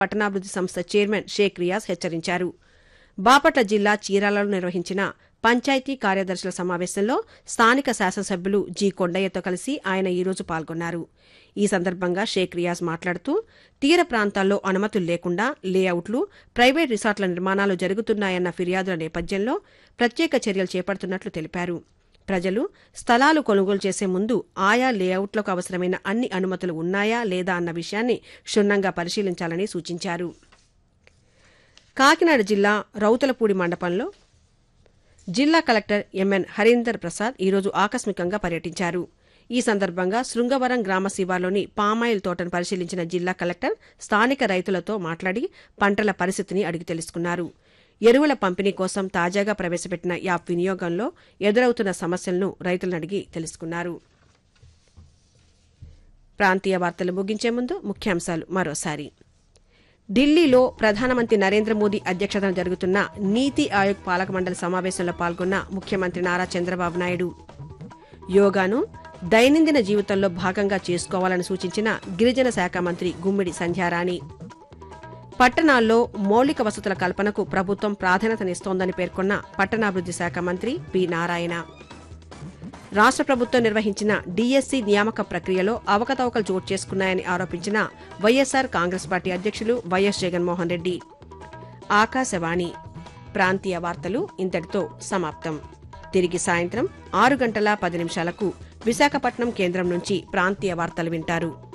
పట్టణాభివృద్ధి సంస్థ చైర్మన్ షేక్ రియాజ్ హెచ్చరించారు బాపట్ల జిల్లా చీరాలలో నిర్వహించిన పంచాయతీ కార్యదర్శుల సమావేశంలో స్థానిక శాసనసభ్యులు జి కొండయ్యతో కలిసి ఆయన ఈరోజు పాల్గొన్నారు ఈ సందర్భంగా షేక్ రియాజ్ మాట్లాడుతూ తీర ప్రాంతాల్లో అనుమతులు లేకుండా లేఅవుట్లు ప్రైవేట్ రిసార్ట్ల నిర్మాణాలు జరుగుతున్నాయన్న ఫిర్యాదుల నేపథ్యంలో ప్రత్యేక చర్యలు చేపడుతున్నట్లు తెలిపారు ప్రజలు స్థలాలు కొనుగోలు చేసే ముందు ఆయా లేఅవుట్లకు అవసరమైన అన్ని అనుమతులు ఉన్నాయా లేదా అన్న విషయాన్ని క్షుణ్ణంగా పరిశీలించాలని సూచించారు కాకినాడ జిల్లా రౌతులపూడి మండపంలో జిల్లా కలెక్టర్ ఎంఎన్ హరీందర్ ప్రసాద్ ఈరోజు ఆకస్మికంగా పర్యటించారు ఈ సందర్భంగా శృంగవరం గ్రామ శివార్లోని పామాయిల్ తోటను పరిశీలించిన జిల్లా కలెక్టర్ స్థానిక రైతులతో మాట్లాడి పంటల పరిస్థితిని అడిగి తెలుసుకున్నారు ఎరువుల పంపిణీ కోసం తాజాగా ప్రవేశపెట్టిన యాప్ వినియోగంలో ఎదురవుతున్న సమస్యలను రైతులను అడిగి తెలుసుకున్నారు ప్రాంతీయ వార్తలు ముగించే ముందు ముఖ్యాంశాలు మరోసారి ఢిల్లీలో ప్రధానమంత్రి నరేంద్ర మోదీ అధ్యక్షతన జరుగుతున్న నీతి ఆయోగ్ పాలక మండలి సమావేశంలో పాల్గొన్న ముఖ్యమంత్రి నారా చంద్రబాబు నాయుడు యోగాను దైనందిన జీవితంలో భాగంగా చేసుకోవాలని సూచించిన గిరిజన శాఖ మంత్రి గుమ్మిడి సంధ్యారాణి పట్టణాల్లో మౌలిక వసతుల కల్పనకు ప్రభుత్వం ప్రాధాన్యతనిస్తోందని పేర్కొన్న పట్టణాభివృద్ధి శాఖ మంత్రి పి నారాయణ రాష్ట్ర ప్రభుత్వం నిర్వహించిన డీఎస్సీ నియామక ప్రక్రియలో అవకతవకలు చోటు చేసుకున్నాయని ఆరోపించిన వైఎస్సార్ కాంగ్రెస్ పార్టీ అధ్యక్షులు వైఎస్ జగన్మోహన్ రెడ్డి ఆకాశవాణి ప్రాంతీయ వార్తలు ఇంతటితో సమాప్తం తిరిగి సాయంత్రం ఆరు గంటల పది నిమిషాలకు విశాఖపట్నం కేంద్రం నుంచి ప్రాంతీయ వార్తలు వింటారు